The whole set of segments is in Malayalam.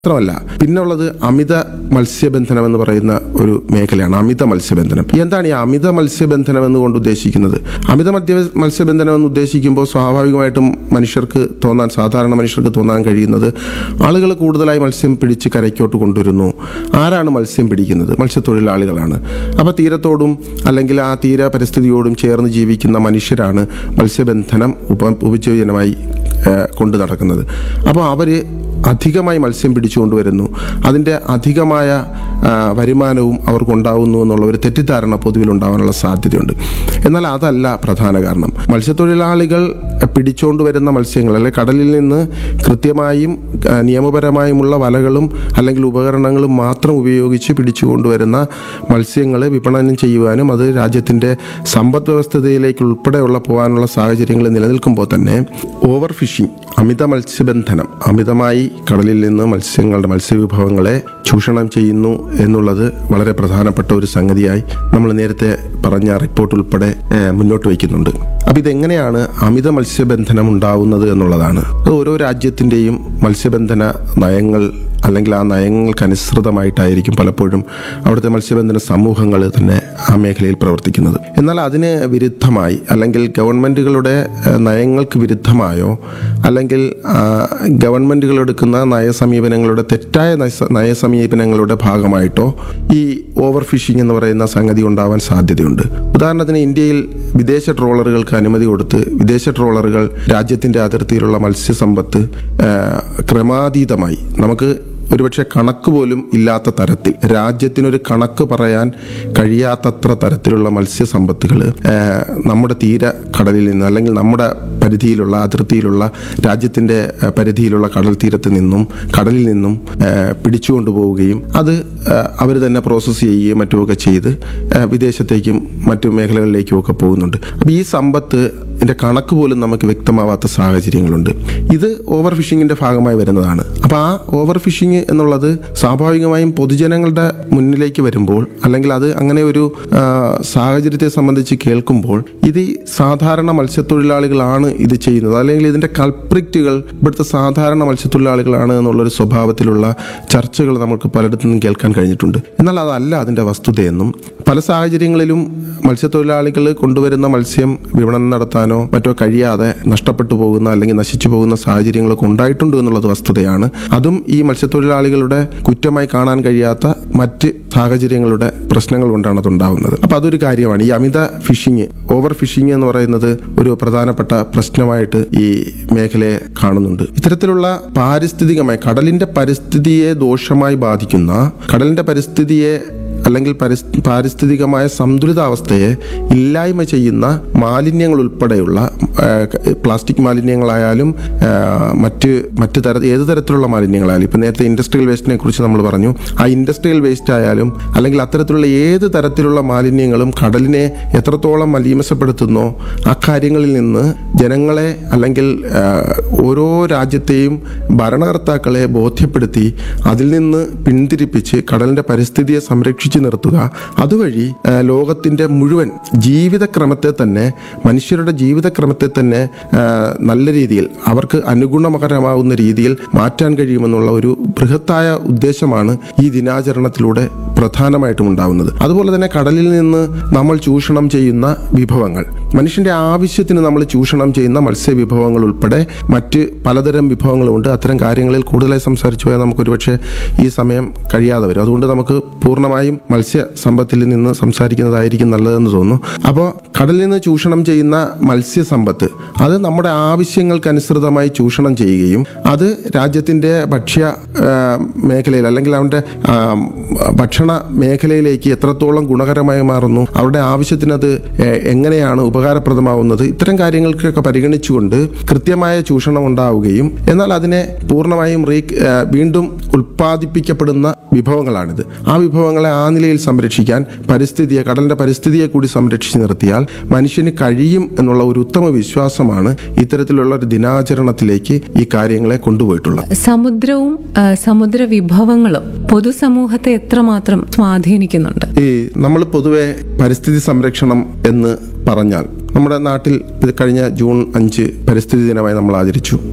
മാത്രമല്ല പിന്നുള്ളത് അമിത മത്സ്യബന്ധനം എന്ന് പറയുന്ന ഒരു മേഖലയാണ് അമിത മത്സ്യബന്ധനം എന്താണ് ഈ അമിത മത്സ്യബന്ധനം എന്നുകൊണ്ട് ഉദ്ദേശിക്കുന്നത് അമിത മധ്യ മത്സ്യബന്ധനം എന്ന് ഉദ്ദേശിക്കുമ്പോൾ സ്വാഭാവികമായിട്ടും മനുഷ്യർക്ക് തോന്നാൻ സാധാരണ മനുഷ്യർക്ക് തോന്നാൻ കഴിയുന്നത് ആളുകൾ കൂടുതലായി മത്സ്യം പിടിച്ച് കരയ്ക്കോട്ട് കൊണ്ടുവരുന്നു ആരാണ് മത്സ്യം പിടിക്കുന്നത് മത്സ്യത്തൊഴിലാളികളാണ് അപ്പോൾ തീരത്തോടും അല്ലെങ്കിൽ ആ തീര പരിസ്ഥിതിയോടും ചേർന്ന് ജീവിക്കുന്ന മനുഷ്യരാണ് മത്സ്യബന്ധനം ഉപ ഉപജീവനമായി ഏഹ്, കൊണ്ടു നടക്കുന്നത് അപ്പോൾ അവർ അധികമായി മത്സ്യം പിടിച്ചുകൊണ്ടുവരുന്നു അതിൻ്റെ അധികമായ ആ, വരുമാനവും അവർക്കുണ്ടാവുന്നു എന്നുള്ള ഒരു തെറ്റിദ്ധാരണ പൊതുവിൽ ഉണ്ടാവാനുള്ള സാധ്യതയുണ്ട് എന്നാൽ അതല്ല പ്രധാന കാരണം മത്സ്യത്തൊഴിലാളികൾ പിടിച്ചുകൊണ്ട് വരുന്ന മത്സ്യങ്ങൾ അല്ലെങ്കിൽ കടലിൽ നിന്ന് കൃത്യമായും ആ, നിയമപരമായുമുള്ള വലകളും അല്ലെങ്കിൽ ഉപകരണങ്ങളും മാത്രം ഉപയോഗിച്ച് പിടിച്ചുകൊണ്ടുവരുന്ന മത്സ്യങ്ങളെ വിപണനം ചെയ്യുവാനും അത് രാജ്യത്തിൻ്റെ സമ്പദ് വ്യവസ്ഥതയിലേക്ക് ഉൾപ്പെടെയുള്ള പോകാനുള്ള സാഹചര്യങ്ങൾ നിലനിൽക്കുമ്പോൾ തന്നെ ഓവർ ഫിഷിംഗ് അമിത മത്സ്യബന്ധനം അമിതമായി കടലിൽ നിന്ന് മത്സ്യങ്ങളുടെ മത്സ്യവിഭവങ്ങളെ ചൂഷണം ചെയ്യുന്നു എന്നുള്ളത് വളരെ പ്രധാനപ്പെട്ട ഒരു സംഗതിയായി നമ്മൾ നേരത്തെ പറഞ്ഞ റിപ്പോർട്ട് ഉൾപ്പെടെ ഏഹ്, മുന്നോട്ട് വയ്ക്കുന്നുണ്ട് അപ്പം ഇതെങ്ങനെയാണ് അമിത മത്സ്യബന്ധനം ഉണ്ടാവുന്നത് എന്നുള്ളതാണ് അത് ഓരോ രാജ്യത്തിൻ്റെയും മത്സ്യബന്ധന നയങ്ങൾ അല്ലെങ്കിൽ ആ നയങ്ങൾക്കനുസൃതമായിട്ടായിരിക്കും പലപ്പോഴും അവിടുത്തെ മത്സ്യബന്ധന സമൂഹങ്ങൾ തന്നെ ആ മേഖലയിൽ പ്രവർത്തിക്കുന്നത് എന്നാൽ അതിന് വിരുദ്ധമായി അല്ലെങ്കിൽ ഗവൺമെൻറ്റുകളുടെ ഏഹ്, നയങ്ങൾക്ക് വിരുദ്ധമായോ അല്ലെങ്കിൽ ആ, ഗവൺമെൻറ്റുകൾ എടുക്കുന്ന നയസമീപനങ്ങളുടെ തെറ്റായ നയസ- നയസമീപനങ്ങളുടെ ഭാഗമായിട്ടോ ഈ ഓവർ ഫിഷിംഗ് എന്ന് പറയുന്ന സംഗതി ഉണ്ടാവാൻ സാധ്യതയുണ്ട് ഉദാഹരണത്തിന് ഇന്ത്യയിൽ വിദേശ ട്രോളറുകൾക്ക് അനുമതി കൊടുത്ത് വിദേശ ട്രോളറുകൾ രാജ്യത്തിൻ്റെ അതിർത്തിയിലുള്ള മത്സ്യസമ്പത്ത് ഏഹ്, ക്രമാതീതമായി നമുക്ക് ഒരുപക്ഷെ കണക്ക് പോലും ഇല്ലാത്ത തരത്തിൽ രാജ്യത്തിനൊരു കണക്ക് പറയാൻ കഴിയാത്തത്ര തരത്തിലുള്ള മത്സ്യസമ്പത്തുകൾ നമ്മുടെ തീര കടലിൽ നിന്ന് അല്ലെങ്കിൽ നമ്മുടെ പരിധിയിലുള്ള അതിർത്തിയിലുള്ള രാജ്യത്തിൻ്റെ ഏഹ്, പരിധിയിലുള്ള കടൽ തീരത്ത് നിന്നും കടലിൽ നിന്നും ഏഹ്, പിടിച്ചുകൊണ്ടു പോവുകയും അത് അവർ തന്നെ പ്രോസസ്സ് ചെയ്യുകയും മറ്റുമൊക്കെ ചെയ്ത് ഏഹ്, വിദേശത്തേക്കും മറ്റു മേഖലകളിലേക്കും ഒക്കെ പോകുന്നുണ്ട് അപ്പോൾ ഈ സമ്പത്ത് ഇതിന്റെ കണക്ക് പോലും നമുക്ക് വ്യക്തമാവാത്ത സാഹചര്യങ്ങളുണ്ട് ഇത് ഓവർ ഫിഷിങ്ങിന്റെ ഭാഗമായി വരുന്നതാണ് അപ്പോൾ ആ ഓവർ ഫിഷിംഗ് എന്നുള്ളത് സ്വാഭാവികമായും പൊതുജനങ്ങളുടെ മുന്നിലേക്ക് വരുമ്പോൾ അല്ലെങ്കിൽ അത് അങ്ങനെ ഒരു ആ, സാഹചര്യത്തെ സംബന്ധിച്ച് കേൾക്കുമ്പോൾ ഇത് ഈ സാധാരണ മത്സ്യത്തൊഴിലാളികളാണ് ഇത് ചെയ്യുന്നത് അല്ലെങ്കിൽ ഇതിന്റെ കൾപ്രിക്റ്റുകൾ ഇവിടുത്തെ സാധാരണ മത്സ്യത്തൊഴിലാളികളാണ് എന്നുള്ളൊരു സ്വഭാവത്തിലുള്ള ചർച്ചകൾ നമുക്ക് പലയിടത്തു നിന്നും കേൾക്കാൻ കഴിഞ്ഞിട്ടുണ്ട് എന്നാൽ അതല്ല അതിന്റെ വസ്തുതയെന്നും പല സാഹചര്യങ്ങളിലും മത്സ്യത്തൊഴിലാളികൾ കൊണ്ടുവരുന്ന മത്സ്യം വിപണനം നടത്താനോ മറ്റോ കഴിയാതെ നഷ്ടപ്പെട്ടു പോകുന്ന അല്ലെങ്കിൽ നശിച്ചു പോകുന്ന സാഹചര്യങ്ങളൊക്കെ ഉണ്ടായിട്ടുണ്ട് എന്നുള്ളത് വസ്തുതയാണ് അതും ഈ മത്സ്യത്തൊഴിലാളികളുടെ കുറ്റമായി കാണാൻ കഴിയാത്ത മറ്റ് സാഹചര്യങ്ങളുടെ പ്രശ്നങ്ങൾ കൊണ്ടാണ് അത് ഉണ്ടാവുന്നത് അപ്പൊ അതൊരു കാര്യമാണ് ഈ അമിത ഫിഷിംഗ് ഓവർ ഫിഷിംഗ് എന്ന് പറയുന്നത് ഒരു പ്രധാനപ്പെട്ട പ്രശ്നമായിട്ട് ഈ മേഖലയെ കാണുന്നുണ്ട് ഇത്തരത്തിലുള്ള പാരിസ്ഥിതികമായി കടലിന്റെ പരിസ്ഥിതിയെ ദോഷമായി ബാധിക്കുന്ന കടലിന്റെ പരിസ്ഥിതിയെ അല്ലെങ്കിൽ പരിസ് പാരിസ്ഥിതികമായ സന്തുലിതാവസ്ഥയെ ഇല്ലായ്മ ചെയ്യുന്ന മാലിന്യങ്ങൾ ഉൾപ്പെടെയുള്ള ആ, പ്ലാസ്റ്റിക് മാലിന്യങ്ങളായാലും ആ, മറ്റ് മറ്റ് തര ഏത് തരത്തിലുള്ള മാലിന്യങ്ങളായാലും ഇപ്പം നേരത്തെ ഇൻഡസ്ട്രിയൽ വേസ്റ്റിനെ കുറിച്ച് നമ്മൾ പറഞ്ഞു ആ ഇൻഡസ്ട്രിയൽ വേസ്റ്റ് ആയാലും അല്ലെങ്കിൽ അത്തരത്തിലുള്ള ഏത് തരത്തിലുള്ള മാലിന്യങ്ങളും കടലിനെ എത്രത്തോളം മലീമസപ്പെടുത്തുന്നോ ആ കാര്യങ്ങളിൽ നിന്ന് ജനങ്ങളെ അല്ലെങ്കിൽ ആ, ഓരോ രാജ്യത്തെയും ഭരണകർത്താക്കളെ ബോധ്യപ്പെടുത്തി അതിൽ നിന്ന് പിന്തിരിപ്പിച്ച് കടലിന്റെ പരിസ്ഥിതിയെ സംരക്ഷിച്ചു നിർത്തുക അതുവഴി ആ, ലോകത്തിന്റെ മുഴുവൻ ജീവിതക്രമത്തെ തന്നെ മനുഷ്യരുടെ ജീവിതക്രമത്തെ തന്നെ ആ, നല്ല രീതിയിൽ അവർക്ക് അനുഗുണകരമാവുന്ന രീതിയിൽ മാറ്റാൻ കഴിയുമെന്നുള്ള ഒരു ബൃഹത്തായ ഉദ്ദേശമാണ് ഈ ദിനാചരണത്തിലൂടെ പ്രധാനമായിട്ടും ഉണ്ടാവുന്നത് അതുപോലെ തന്നെ കടലിൽ നിന്ന് നമ്മൾ ചൂഷണം ചെയ്യുന്ന വിഭവങ്ങൾ മനുഷ്യന്റെ ആവശ്യത്തിന് നമ്മൾ ചൂഷണം ചെയ്യുന്ന മത്സ്യവിഭവങ്ങൾ ഉൾപ്പെടെ മറ്റ് പലതരം വിഭവങ്ങളുമുണ്ട് അത്തരം കാര്യങ്ങളിൽ കൂടുതലായി സംസാരിച്ചു പോയാൽ നമുക്ക് ഒരുപക്ഷെ ഈ സമയം കഴിയാതെ വരും അതുകൊണ്ട് നമുക്ക് പൂർണ്ണമായും മത്സ്യ സമ്പത്തിൽ നിന്ന് സംസാരിക്കുന്നതായിരിക്കും നല്ലതെന്ന് തോന്നുന്നു അപ്പോൾ കടലിൽ നിന്ന് ചൂഷണം ചെയ്യുന്ന മത്സ്യസമ്പത്ത് അത് നമ്മുടെ ആവശ്യങ്ങൾക്കനുസൃതമായി ചൂഷണം ചെയ്യുകയും അത് രാജ്യത്തിൻ്റെ ഭക്ഷ്യ ആ, മേഖലയിൽ അല്ലെങ്കിൽ അവൻ്റെ ആ, ഭക്ഷണ മേഖലയിലേക്ക് എത്രത്തോളം ഗുണകരമായി മാറുന്നു അവരുടെ ആവശ്യത്തിനത് എ- എങ്ങനെയാണ് ഉപകാരപ്രദമാവുന്നത് ഇത്തരം കാര്യങ്ങൾക്കൊക്കെ പരിഗണിച്ചുകൊണ്ട് കൃത്യമായ ചൂഷണം ഉണ്ടാവുകയും എന്നാൽ അതിനെ പൂർണ്ണമായും റീ ആ, വീണ്ടും ഉൽപ്പാദിപ്പിക്കപ്പെടുന്ന വിഭവങ്ങളാണിത് ആ വിഭവങ്ങളെ ആ നിലയിൽ സംരക്ഷിക്കാൻ പരിസ്ഥിതിയെ കടലിന്റെ പരിസ്ഥിതിയെ കൂടി സംരക്ഷിച്ച് നിർത്തിയാൽ മനുഷ്യന് കഴിയും എന്നുള്ള ഒരു ഉത്തമ വിശ്വാസമാണ് ഇത്തരത്തിലുള്ള ഒരു ദിനാചരണത്തിലേക്ക് ഈ കാര്യങ്ങളെ കൊണ്ടുപോയിട്ടുള്ളത് സമുദ്രവും ആ, സമുദ്ര വിഭവങ്ങളും പൊതുസമൂഹത്തെ എത്രമാത്രം സ്വാധീനിക്കുന്നുണ്ട് ഈ നമ്മൾ പൊതുവെ പരിസ്ഥിതി സംരക്ഷണം എന്ന് പറഞ്ഞാൽ നമ്മുടെ നാട്ടിൽ ഇത് കഴിഞ്ഞ ജൂൺ അഞ്ച് പരിസ്ഥിതി ദിനമായി നമ്മൾ ആചരിച്ചു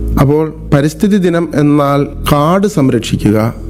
അപ്പോൾ പരിസ്ഥിതി ദിനം എന്നാൽ കാട് സംരക്ഷിക്കുക